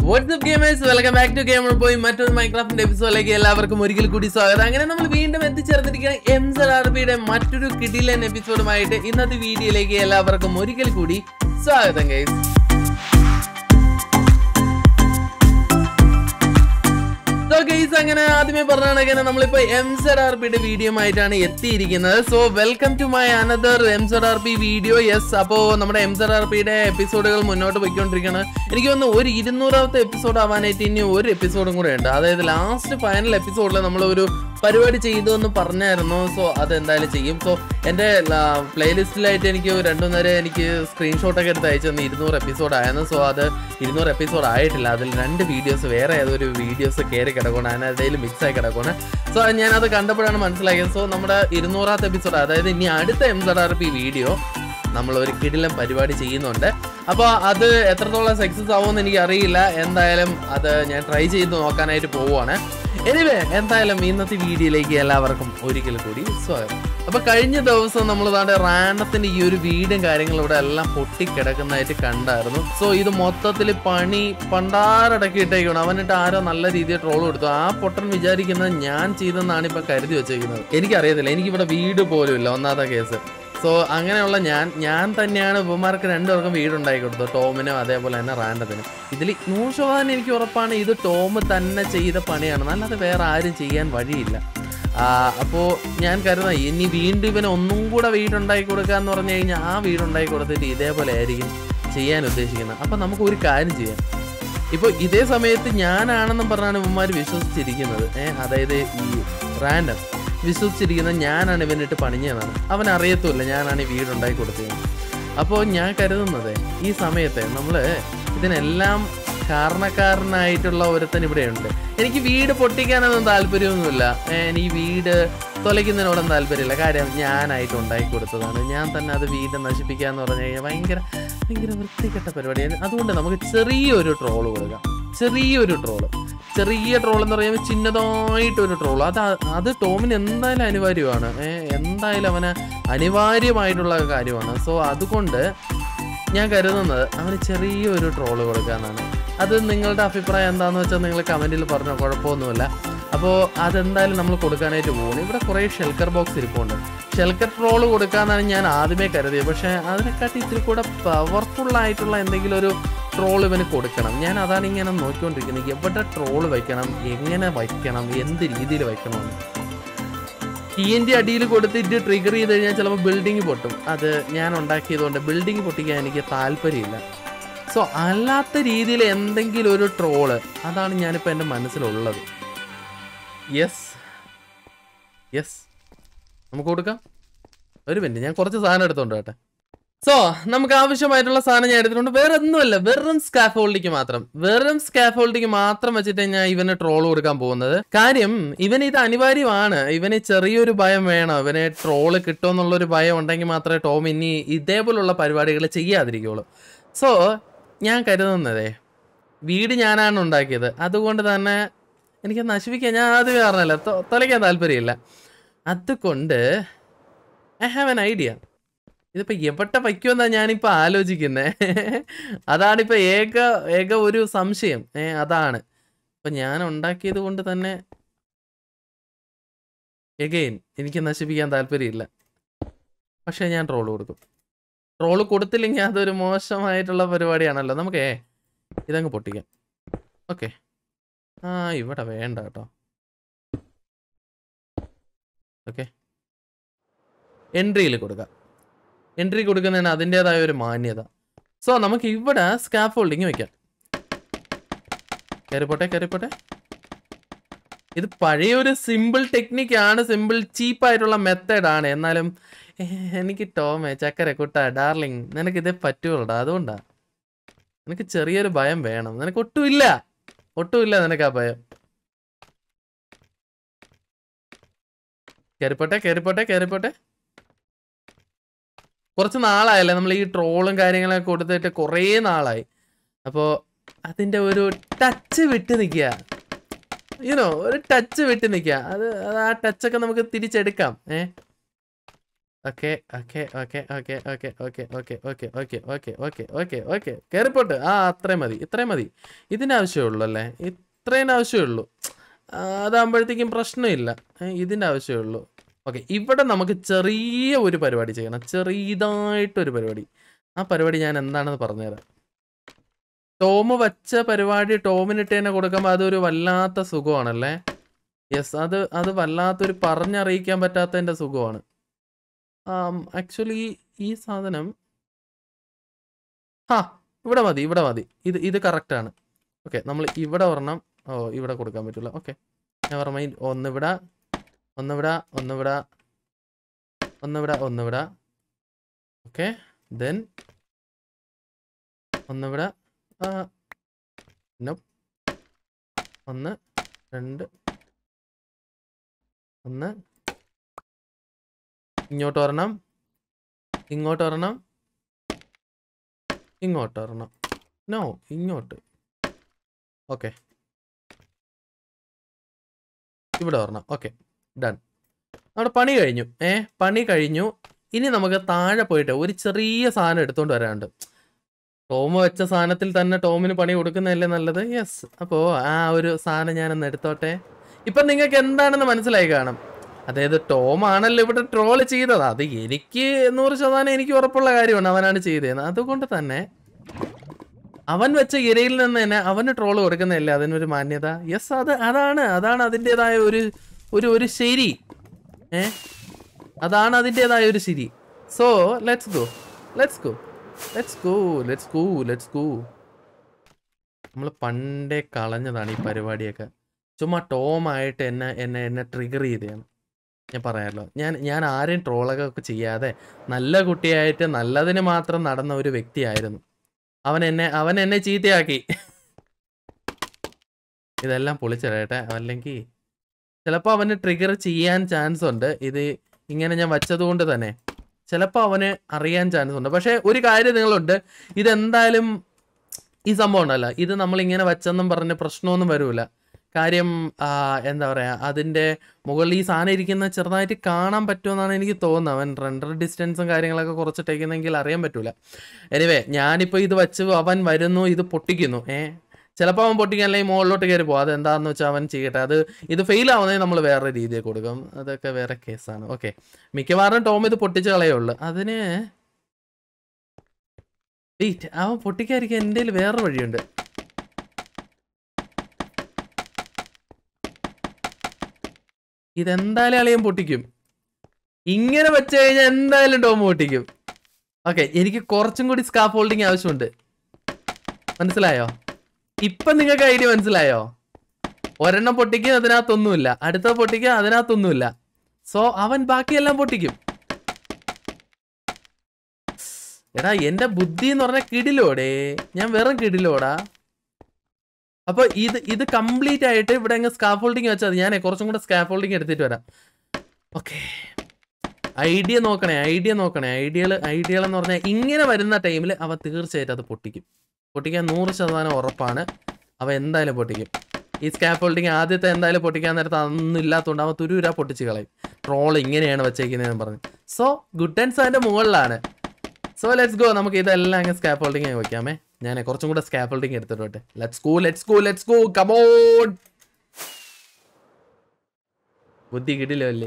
WhatsApp gamers welcome back to gamer പോയി മറ്റൊരു മൈക്രാഫ്റ്റിന്റെ എപ്പിസോഡിലേക്ക് എല്ലാവർക്കും ഒരിക്കൽ കൂടി സ്വാഗതം അങ്ങനെ നമ്മൾ വീണ്ടും എത്തിച്ചേർന്നിരിക്കുന്ന എം സർ ആർ പിയുടെ മറ്റൊരു കിടിലൻ എപ്പിസോഡുമായിട്ട് ഇന്നത്തെ വീഡിയോയിലേക്ക് എല്ലാവർക്കും ഒരിക്കൽ കൂടി സ്വാഗതം ഗൈസ് സോ ഗൈസ് അങ്ങനെ ആദ്യമേ പറഞ്ഞാണെങ്കിൽ നമ്മളിപ്പോ എം സെഡ് ആർ പിയുടെ വീഡിയോ ആയിട്ടാണ് എത്തിയിരിക്കുന്നത് so welcome to my another M Z R P video yes അപ്പോൾ നമ്മുടെ എം സെഡ് ആർ പിയുടെ എപ്പിസോഡുകൾ മുന്നോട്ട് പോയിക്കൊണ്ടിരിക്കുകയാണ് എനിക്ക് തോന്നുന്നു ഒരു ഇരുന്നൂറാമത്തെ എപ്പിസോഡ് ആവാനായിട്ട് ഇനി ഒരു എപ്പിസോഡും കൂടെ ഉണ്ട് അതായത് ലാസ്റ്റ് ഫൈനൽ എപ്പിസോഡിൽ നമ്മൾ ഒരു പരിപാടി ചെയ്തു എന്ന് പറഞ്ഞായിരുന്നു സോ അത് എന്തായാലും ചെയ്യും സോ എൻ്റെ പ്ലേലിസ്റ്റിലായിട്ട് എനിക്ക് രണ്ടു നേരം എനിക്ക് സ്ക്രീൻഷോട്ടൊക്കെ എടുത്ത് അയച്ചു തന്നെ ഇരുന്നൂറ് എപ്പിസോഡ് ആയിരുന്നു സോ അത് ഇരുന്നൂറ് എപ്പിസോഡ് ആയിട്ടില്ല അതിൽ രണ്ട് വീഡിയോസ് വേറെ ഏതൊരു വീഡിയോസ് കയറി കിടക്കണം അതിനിടയിൽ മിക്സ് ആയി കിടക്കണം സോ ഞാനത് കണ്ടപ്പോഴാണ് മനസ്സിലാക്കിയത് സോ നമ്മുടെ ഇരുന്നൂറാമത്തെ എപ്പിസോഡ് അതായത് ഇനി അടുത്ത M Z R P video നമ്മൾ ഒരു കിടിലം പരിപാടി ചെയ്യുന്നുണ്ട് അപ്പോൾ അത് എത്രത്തോളം സക്സസ് ആവുമെന്ന് എനിക്ക് അറിയില്ല എന്തായാലും അത് ഞാൻ ട്രൈ ചെയ്ത് നോക്കാനായിട്ട് പോവുകയാണ് എനിവേ എന്തായാലും ഇന്നത്തെ വീഡിയോയിലേക്ക് എല്ലാവർക്കും ഒരിക്കൽ കൂടി സ്വാഗതം അപ്പൊ കഴിഞ്ഞ ദിവസം നമ്മൾ താണ്ടെ റാൻഡത്തിന്റെ ഈ ഒരു വീടും കാര്യങ്ങളും ഇവിടെ എല്ലാം പൊട്ടിക്കിടക്കുന്നതായിട്ട് കണ്ടായിരുന്നു സോ ഇത് മൊത്തത്തിൽ പണി പണ്ടാരടക്കിയിട്ടേക്കാണ് അവനിട്ട് ആരോ നല്ല രീതിയിൽ ട്രോൾ കൊടുത്തു ആ പൊട്ടൻ വിചാരിക്കുന്നത് ഞാൻ ചെയ്തെന്നാണ് ഇപ്പൊ കരുതി വെച്ചേക്കുന്നത് എനിക്കറിയത്തില്ല എനിക്കിവിടെ വീട് പോലും ഇല്ല ഒന്നാമത്തെ കേസ് സോ അങ്ങനെയുള്ള ഞാൻ ഞാൻ തന്നെയാണ് ഇവന്മാർക്ക് രണ്ടുപേർക്കും വീടുണ്ടാക്കി കൊടുത്തത് ടോമിനും അതേപോലെ തന്നെ റാൻഡത്തിനും ഇതിൽ നൂറ് ശതമാനം എനിക്ക് ഉറപ്പാണ് ഇത് ടോം തന്നെ ചെയ്ത പണിയാണ് അല്ലാതെ വേറെ ആരും ചെയ്യാൻ വഴിയില്ല അപ്പോൾ ഞാൻ കരുതാം ഇനി വീണ്ടും ഇവന് ഒന്നും കൂടെ വീടുണ്ടാക്കി കൊടുക്കുക എന്ന് പറഞ്ഞു കഴിഞ്ഞാൽ ആ വീടുണ്ടാക്കി കൊടുത്തിട്ട് ഇതേപോലെ ആയിരിക്കും ചെയ്യാൻ ഉദ്ദേശിക്കുന്നത് അപ്പം നമുക്ക് ഒരു കാര്യം ചെയ്യാം ഇപ്പോൾ ഇതേ സമയത്ത് ഞാനാണെന്നും പറഞ്ഞാണ് ഇവന്മാർ വിശ്വസിച്ചിരിക്കുന്നത് ഏഹ് അതായത് ഈ റാൻഡം വിശ്വസിച്ചിരിക്കുന്ന ഞാനാണ് ഇവനിട്ട് പണിഞ്ഞതെന്നാണ് അവൻ അറിയത്തുമില്ല ഞാനാണ് ഈ വീടുണ്ടാക്കി കൊടുത്തത് അപ്പോൾ ഞാൻ കരുതുന്നത് ഈ സമയത്ത് നമ്മൾ ഇതിനെല്ലാം കാരണക്കാരനായിട്ടുള്ള ഒരുത്തൻ ഇവിടെയുണ്ട് എനിക്ക് വീട് പൊട്ടിക്കാനൊന്നും താല്പര്യമൊന്നുമില്ല ഏ, എനിക്ക് വീട് തൊലയ്ക്കുന്നതിനോടൊന്നും താല്പര്യമില്ല കാര്യം ഞാനായിട്ട് ഉണ്ടാക്കി കൊടുത്തതാണ് ഞാൻ തന്നെ അത് വീട് നശിപ്പിക്കാന്ന് പറഞ്ഞു കഴിഞ്ഞാൽ ഭയങ്കര ഭയങ്കര വൃത്തികെട്ട പരിപാടിയാണ് അതുകൊണ്ട് നമുക്ക് ചെറിയൊരു ട്രോള് കൊടുക്കാം ചെറിയൊരു ട്രോള് ചെറിയ ട്രോൾ എന്ന് പറയുമ്പോൾ ചിന്നതായിട്ടൊരു ട്രോൾ അത് അത് ടോമിന് എന്തായാലും അനിവാര്യമാണ് ഏ, എന്തായാലും അവന് അനിവാര്യമായിട്ടുള്ള കാര്യമാണ് സോ അതുകൊണ്ട് ഞാൻ കരുതുന്നത് അവന് ചെറിയൊരു ട്രോള് കൊടുക്കാന്നാണ് അത് നിങ്ങളുടെ അഭിപ്രായം എന്താണെന്ന് വെച്ചാൽ നിങ്ങൾ കമൻറ്റിൽ പറഞ്ഞോ കുഴപ്പമൊന്നുമില്ല അപ്പോൾ അതെന്തായാലും നമ്മൾ കൊടുക്കാനായിട്ട് പോകുന്നു ഇവിടെ കുറേ ഷെൽക്കർ ബോക്സ് ഇരിപ്പുണ്ട് ഷെൽക്കർ ട്രോള് കൊടുക്കാന്നാണ് ഞാൻ ആദ്യമേ കരുതിയത് പക്ഷേ അതിനെക്കാട്ടി ഇത്തിരി കൂടെ പവർഫുൾ ആയിട്ടുള്ള എന്തെങ്കിലും ഒരു ട്രോൾ ഇവന് കൊടുക്കണം ഞാൻ അതാണ് ഇങ്ങനെ നോക്കിക്കൊണ്ടിരിക്കുന്നത് എവിടെ ട്രോൾ വയ്ക്കണം എങ്ങനെ വയ്ക്കണം എന്ത് രീതിയിൽ വയ്ക്കണമെന്ന് ടി എൻ ഡി അടിയിൽ കൊടുത്തിട്ട് ട്രിഗർ ചെയ്ത് കഴിഞ്ഞാൽ ചിലപ്പോൾ ബിൽഡിംഗ് പൊട്ടും അത് ഞാൻ ഉണ്ടാക്കിയതുകൊണ്ട് ബിൽഡിംഗ് പൊട്ടിക്കാൻ എനിക്ക് താല്പര്യമില്ല സോ അല്ലാത്ത രീതിയിൽ എന്തെങ്കിലും ഒരു ട്രോള് അതാണ് ഞാനിപ്പോൾ എൻ്റെ മനസ്സിലുള്ളത് യെസ് യെസ് നമുക്ക് കൊടുക്കാം ഒരു മിനിറ്റ് ഞാൻ കുറച്ച് സാധനം എടുത്തോണ്ട് കേട്ടെ സോ നമുക്ക് ആവശ്യമായിട്ടുള്ള സാധനം ഞാൻ എടുത്തിട്ടുണ്ട് വേറെ ഒന്നുമല്ല വെറും സ്കാഫോൾഡിക്ക് മാത്രം വെറും സ്കാഫോൾഡിക്ക് മാത്രം വെച്ചിട്ട് ഞാൻ ഇവന് ട്രോൾ കൊടുക്കാൻ പോകുന്നത് കാര്യം ഇവന് ഇത് അനിവാര്യമാണ് ഇവന് ചെറിയൊരു ഭയം വേണം ഇവന് ട്രോള് കിട്ടുമെന്നുള്ളൊരു ഭയം ഉണ്ടെങ്കിൽ മാത്രമേ ടോം ഇനി ഇതേപോലുള്ള പരിപാടികൾ ചെയ്യാതിരിക്കുള്ളൂ സോ ഞാൻ കരുതുന്നതേ വീട് ഞാനാണ് ഉണ്ടാക്കിയത് അതുകൊണ്ട് തന്നെ എനിക്ക് നശിപ്പിക്കാൻ ഞാൻ ആദ്യമേ പറഞ്ഞല്ലോ തൊ- തൊലയ്ക്കാൻ താല്പര്യമില്ല അതുകൊണ്ട് ഐ ഹാവ് എൻ ഐഡിയ ഇതിപ്പോ എവിടെ വയ്ക്കുമെന്നാ ഞാനിപ്പോ ആലോചിക്കുന്നേ അതാണിപ്പോ ഏക ഏക ഒരു സംശയം ഏ അതാണ് ഇപ്പൊ ഞാൻ ഉണ്ടാക്കിയത് കൊണ്ട് തന്നെ എഗെയിൻ എനിക്ക് നശിപ്പിക്കാൻ താല്പര്യമില്ല പക്ഷെ ഞാൻ ട്രോള് കൊടുക്കും ട്രോള് കൊടുത്തില്ലെങ്കിൽ അതൊരു മോശമായിട്ടുള്ള പരിപാടിയാണല്ലോ നമുക്കേ ഇതങ്ങ് പൊട്ടിക്കാം ഓക്കെ ആ ഇവിടെ വേണ്ട കേട്ടോ ഓക്കെ എൻട്രിയിൽ കൊടുക്കാം എൻട്രി കൊടുക്കുന്നതിന് അതിൻ്റെതായ ഒരു മാന്യത സോ നമുക്ക് ഇവിടെ സ്കാഫ് ഹോൾഡിങ് വെക്കാം കയറിപ്പോട്ടെ കയറിപ്പോട്ടെ ഇത് പഴയൊരു സിമ്പിൾ ടെക്നിക്കാണ് സിമ്പിൾ ചീപ്പായിട്ടുള്ള മെത്തേഡാണ് എന്നാലും ഏ, എനിക്ക് ടോമേ ചക്കര കുട്ട ഡാർലിങ് നിനക്ക് ഇതേ പറ്റുള്ളൂടാ അതുകൊണ്ടാ നിനക്ക് ചെറിയൊരു ഭയം വേണം നിനക്ക് ഒട്ടുമില്ല ഒട്ടുമില്ല നിനക്ക് ആ ഭയം കയറിപ്പോട്ടെ കയറിപ്പോട്ടെ കയറിപ്പോട്ടെ കുറച്ച് നാളായല്ലേ നമ്മൾ ഈ ട്രോളും കാര്യങ്ങളൊക്കെ കൊടുത്തിട്ട് കുറേ നാളായി അപ്പോൾ അതിൻ്റെ ഒരു ടച്ച് വിട്ട് നിൽക്കുക യുനോ ഒരു ടച്ച് വിട്ട് നിൽക്കുക അത് അത് ആ ടച്ചൊക്കെ നമുക്ക് തിരിച്ചെടുക്കാം ഏ okay okay okay okay okay okay okay okay okay okay okay okay okay കയറിപ്പോട്ട് ആ അത്രയും മതി ഇത്രയും മതി ഇതിൻ്റെ ആവശ്യമുള്ളൂ അല്ലേ ഇത്രയും ആവശ്യമുള്ളൂ ആ, അതാകുമ്പോഴത്തേക്കും പ്രശ്നമില്ല ഏ, ഇതിൻ്റെ ആവശ്യമുള്ളൂ ഓക്കെ ഇവിടെ നമുക്ക് ചെറിയ ഒരു പരിപാടി ചെയ്യണം ചെറിയതായിട്ടൊരു പരിപാടി ആ പരിപാടി ഞാൻ എന്താണെന്ന് പറഞ്ഞുതരാം ടോം വച്ച പരിപാടി ടോമിനിട്ട് തന്നെ കൊടുക്കുമ്പോൾ അതൊരു വല്ലാത്ത സുഖമാണല്ലേ യെസ് അത് അത് വല്ലാത്തൊരു പറഞ്ഞറിയിക്കാൻ പറ്റാത്തതിൻ്റെ സുഖമാണ് ആക്ച്വലി ഈ സാധനം ആ ഇവിടെ മതി ഇവിടെ മതി ഇത് ഇത് കറക്റ്റാണ് ഓക്കെ നമ്മൾ ഇവിടെ ഒരെണ്ണം ഓ ഇവിടെ കൊടുക്കാൻ പറ്റില്ല ഓക്കെ നെവർ മൈൻഡ് ഒന്നിവിടെ ഒന്നിവിടെ ഒന്നിവിടെ ഒന്നിവിടെ ഒന്നിവിടെ ഓക്കെ ദെൻ ഒന്നിവിടെ ആ, nope. ഒന്ന് രണ്ട് ഒന്ന് ഇങ്ങോട്ട് ഒരെണ്ണം ഇങ്ങോട്ട് ഒരെണ്ണം ഇങ്ങോട്ട് ഒരെണ്ണം നോ ഇങ്ങോട്ട് ഓക്കെ ഇവിടെ ഒരെണ്ണം ഓക്കെ ഡൺ നമ്മുടെ പണി കഴിഞ്ഞു ഏ പണി കഴിഞ്ഞു ഇനി നമുക്ക് താഴെ പോയിട്ട് ഒരു ചെറിയ സാധനം എടുത്തുകൊണ്ട് വരാനുണ്ട് ടോം വെച്ച സാധനത്തിൽ തന്നെ ടോമിന് പണി കൊടുക്കുന്നതല്ലേ നല്ലത് യെസ് അപ്പോൾ ആ ഒരു സാധനം ഞാനൊന്ന് എടുത്തോട്ടെ ഇപ്പം നിങ്ങൾക്ക് എന്താണെന്ന് മനസ്സിലായി കാണും അതായത് ടോം ആണല്ലോ ഇവിടെ ട്രോൾ ചെയ്തത് അത് എനിക്ക് നൂറ് ശതമാനം എനിക്ക് ഉറപ്പുള്ള കാര്യമാണ് അവനാണ് ചെയ്തതെന്ന് അതുകൊണ്ട് തന്നെ അവൻ വെച്ച ഇരയിൽ നിന്ന് തന്നെ അവന് ട്രോൾ കൊടുക്കുന്നതല്ലേ അതിനൊരു മാന്യത യെസ് അത് അതാണ് അതാണ് അതിൻ്റെതായ ഒരു ഒരു ഒരു ശരി ഏ അതാണ് അതിൻ്റെതായ ഒരു ശരി so let's go let's go let's go let's go let's go നമ്മൾ പണ്ടേ കളഞ്ഞതാണ് ഈ പരിപാടിയൊക്കെ ചുമ്മാ ടോമായിട്ട് എന്നെ എന്നെ എന്നെ ട്രിഗർ ചെയ്തതാണ് ഞാൻ പറയാമല്ലോ ഞാൻ ഞാൻ ആരെയും ട്രോളൊക്കെ ഒക്കെ ചെയ്യാതെ നല്ല കുട്ടിയായിട്ട് നല്ലതിന് മാത്രം നടന്ന ഒരു വ്യക്തിയായിരുന്നു അവൻ എന്നെ അവൻ എന്നെ ചീത്തയാക്കി ഇതെല്ലാം പൊളിച്ചിടട്ടെ അല്ലെങ്കിൽ ചിലപ്പോൾ അവന് ട്രിഗർ ചെയ്യാൻ ചാൻസ് ഉണ്ട് ഇത് ഇങ്ങനെ ഞാൻ വച്ചതുകൊണ്ട് തന്നെ ചിലപ്പോൾ അവന് അറിയാൻ ചാൻസ് ഉണ്ട് പക്ഷേ ഒരു കാര്യം നിങ്ങളുണ്ട് ഇതെന്തായാലും ഈ സംഭവം ഉണ്ടല്ലോ ഇത് നമ്മളിങ്ങനെ വച്ചെന്നും പറഞ്ഞ് പ്രശ്നമൊന്നും വരൂല കാര്യം ആ, എന്താ പറയുക അതിൻ്റെ മുകളിൽ ഈ സാധനം ഇരിക്കുന്ന ചെറുതായിട്ട് കാണാൻ പറ്റുമെന്നാണ് എനിക്ക് തോന്നുന്നത് അവൻ റെൻഡർ ഡിസ്റ്റൻസും കാര്യങ്ങളൊക്കെ കുറച്ചിട്ടേക്കുന്നെങ്കിൽ അറിയാൻ പറ്റൂല എനിവേ ഞാനിപ്പോൾ ഇത് വെച്ച് അവൻ വരുന്നു ഇത് പൊട്ടിക്കുന്നു ഏ ചിലപ്പോൾ അവൻ പൊട്ടിക്കാൻ അല്ലെങ്കിൽ മുകളിലോട്ട് കയറി പോകും അതെന്താണെന്ന് വെച്ചാൽ അവൻ ചെയ്യട്ടെ അത് ഇത് ഫെയിൽ ആവുന്നതിന് നമ്മൾ വേറെ രീതിയിൽ കൊടുക്കും അതൊക്കെ വേറെ കേസാണ് ഓക്കെ മിക്കവാറും ടോം ഇത് പൊട്ടിച്ച് കളയുള്ളൂ അതിന് വെയിറ്റ് അവൻ പൊട്ടിക്കാതിരിക്കാൻ എൻ്റെ കയ്യിൽ വേറെ വഴിയുണ്ട് ഇതെന്തായാലും അളിയൻ പൊട്ടിക്കും ഇങ്ങനെ വെച്ച് കഴിഞ്ഞാൽ എന്തായാലും ടോം പൊട്ടിക്കും ഓക്കെ എനിക്ക് കുറച്ചും കൂടി സ്കാഫ് ഹോൾഡിങ് ആവശ്യമുണ്ട് മനസ്സിലായോ ഇപ്പൊ നിങ്ങൾക്ക് ഐഡിയ മനസ്സിലായോ ഒരെണ്ണം പൊട്ടിക്കും അതിനകത്തൊന്നുമില്ല അടുത്ത പൊട്ടിക്കും അതിനകത്തൊന്നുമില്ല സോ അവൻ ബാക്കിയെല്ലാം പൊട്ടിക്കും എടാ എന്റെ ബുദ്ധി എന്ന് പറഞ്ഞാൽ കിടിലോടേ ഞാൻ വെറും കിടിലോടാ അപ്പൊ ഇത് ഇത് കംപ്ലീറ്റ് ആയിട്ട് ഇവിടെ അങ്ങ് സ്കാഫ് ഹോൾഡിങ് വെച്ചാൽ ഞാൻ കുറച്ചും കൂടെ സ്കാഫ് ഹോൾഡിങ് എടുത്തിട്ട് വരാം ഓക്കെ ഐഡിയ നോക്കണേ ഐഡിയ നോക്കണേ ഐഡിയകൾ ഐഡിയകൾ എന്ന് പറഞ്ഞാൽ ഇങ്ങനെ വരുന്ന ടൈമിൽ അവ തീർച്ചയായിട്ടും അത് പൊട്ടിക്കും പൊട്ടിക്കാൻ നൂറ് ശതമാനം ഉറപ്പാണ് അവ എന്തായാലും പൊട്ടിക്കും ഈ സ്കാഫ് ഹോൾഡിങ് ആദ്യത്തെ എന്തായാലും പൊട്ടിക്കാൻ നേരത്ത് അതൊന്നും ഇല്ലാത്തതുകൊണ്ട് അവ തുരുര പൊട്ടിച്ച് കളയും ട്രോൾ ഇങ്ങനെയാണ് വെച്ചേക്കുന്നതെന്ന് പറഞ്ഞു സോ ഗുഡ് ആൻഡ് അതിന്റെ മുകളിലാണ് സോ ലെറ്റ്സ് ഗോ നമുക്ക് ഇതെല്ലാം അങ്ങ് സ്കാഫ് ഹോൾഡിങ് വെക്കാമേ ഞാൻ കുറച്ചും കൂടെ സ്കാഫ് ഹോൾഡിങ് എടുത്തിട്ടോട്ടെ let's go let's go let's go come on ബുദ്ധി കിട്ടില്ലോ അല്ലേ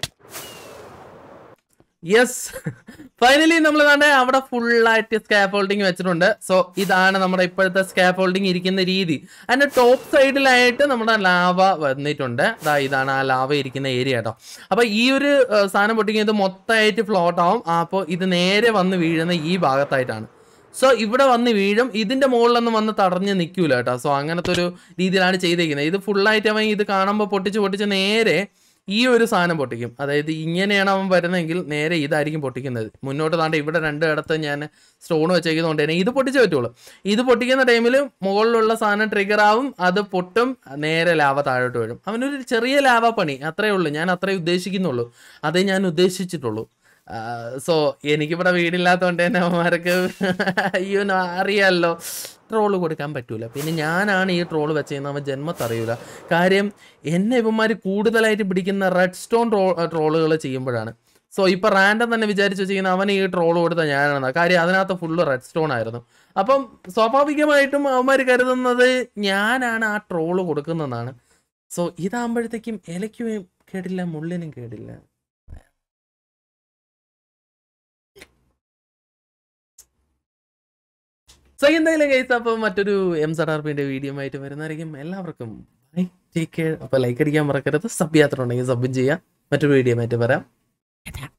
യെസ് ഫൈനലി നമ്മൾ കണ്ടേ അവിടെ ഫുള്ളായിട്ട് സ്കാഫ് ഹോൾഡിങ് വെച്ചിട്ടുണ്ട് സോ ഇതാണ് നമ്മുടെ ഇപ്പോഴത്തെ സ്കാഫ് ഹോൾഡിങ് ഇരിക്കുന്ന രീതി അതിന്റെ ടോപ്പ് സൈഡിലായിട്ട് നമ്മുടെ ലാവ വന്നിട്ടുണ്ട് ദാ ഇതാണ് ആ ലാവ ഇരിക്കുന്ന ഏരിയ കേട്ടോ അപ്പൊ ഈ ഒരു ഏർ, സാധനം പൊട്ടിക്കുന്നത് ഇത് മൊത്തമായിട്ട് ഫ്ലോട്ട് ആവും അപ്പോൾ ഇത് നേരെ വന്ന് വീഴുന്ന ഈ ഭാഗത്തായിട്ടാണ് സോ ഇവിടെ വന്ന് വീഴും ഇതിന്റെ മുകളിലൊന്നും വന്ന് തടഞ്ഞ് നിൽക്കൂല കേട്ടോ സോ അങ്ങനത്തെ ഒരു രീതിയിലാണ് ചെയ്തേക്കുന്നത് ഇത് ഫുള്ളായിട്ട് അവൻ ഇത് കാണുമ്പോൾ പൊട്ടിച്ച് പൊട്ടിച്ച് നേരെ ഈ ഒരു സാധനം പൊട്ടിക്കും അതായത് ഇങ്ങനെയാണ് അവൻ വരുന്നതെങ്കിൽ നേരെ ഇതായിരിക്കും പൊട്ടിക്കുന്നത് മുന്നോട്ട് താണ്ട് ഇവിടെ രണ്ട് ഇടത്ത് ഞാൻ സ്റ്റോൺ വെച്ചേക്കുന്നതുകൊണ്ട് തന്നെ ഇത് പൊട്ടിച്ചേ പറ്റുള്ളൂ ഇത് പൊട്ടിക്കുന്ന ടൈമിൽ മുകളിലുള്ള സാധനം ട്രിഗർ ആവും അത് പൊട്ടും നേരെ ലാവ താഴോട്ട് വീഴും അവനൊരു ചെറിയ ലാവ പണി അത്രേ ഉള്ളൂ ഞാൻ അത്രേ ഉദ്ദേശിക്കുന്നുള്ളൂ അതേ ഞാൻ ഉദ്ദേശിച്ചിട്ടുള്ളൂ സോ എനിക്കിവിടെ വീടില്ലാത്തതുകൊണ്ട് തന്നെ അവന്മാർക്ക് അയ്യോ നാ- അറിയാലോ ട്രോള് കൊടുക്കാൻ പറ്റൂല പിന്നെ ഞാനാണ് ഈ ട്രോള് വെച്ചതെന്ന് അവൻ ജന്മത്തറിയൂല കാര്യം എന്നെ ഇവന്മാർ കൂടുതലായിട്ട് പിടിക്കുന്ന റെഡ് സ്റ്റോൺ ട്രോ ട്രോളുകൾ ചെയ്യുമ്പോഴാണ് സോ ഇപ്പൊ റാൻഡം തന്നെ വിചാരിച്ചു വെച്ചിരിക്കുന്ന അവൻ ഈ ട്രോൾ കൊടുത്ത ഞാനാണ് കാര്യം അതിനകത്ത് ഫുള്ള് റെഡ് സ്റ്റോൺ ആയിരുന്നു അപ്പം സ്വാഭാവികമായിട്ടും അവന്മാർ കരുതുന്നത് ഞാനാണ് ആ ട്രോള് കൊടുക്കുന്നതെന്നാണ് സോ ഇതാകുമ്പോഴത്തേക്കും ഇലയ്ക്കും കേടില്ല മുള്ളിനും കേടില്ല സോ എന്തായാലും ഗൈസ് അപ്പോൾ മറ്റൊരു എം സഡ് ആർ പിന്റെ വീഡിയോ ആയിട്ട് വരുന്നതായിരിക്കും എല്ലാവർക്കും ബൈ ടേക്ക് കെയർ അപ്പോൾ ലൈക്ക് അടിക്കാൻ മറക്കരുത് സബ് യാത്ര ഉണ്ടെങ്കിൽ സബും ചെയ്യാം മറ്റൊരു വീഡിയോ ആയിട്ട് വരാം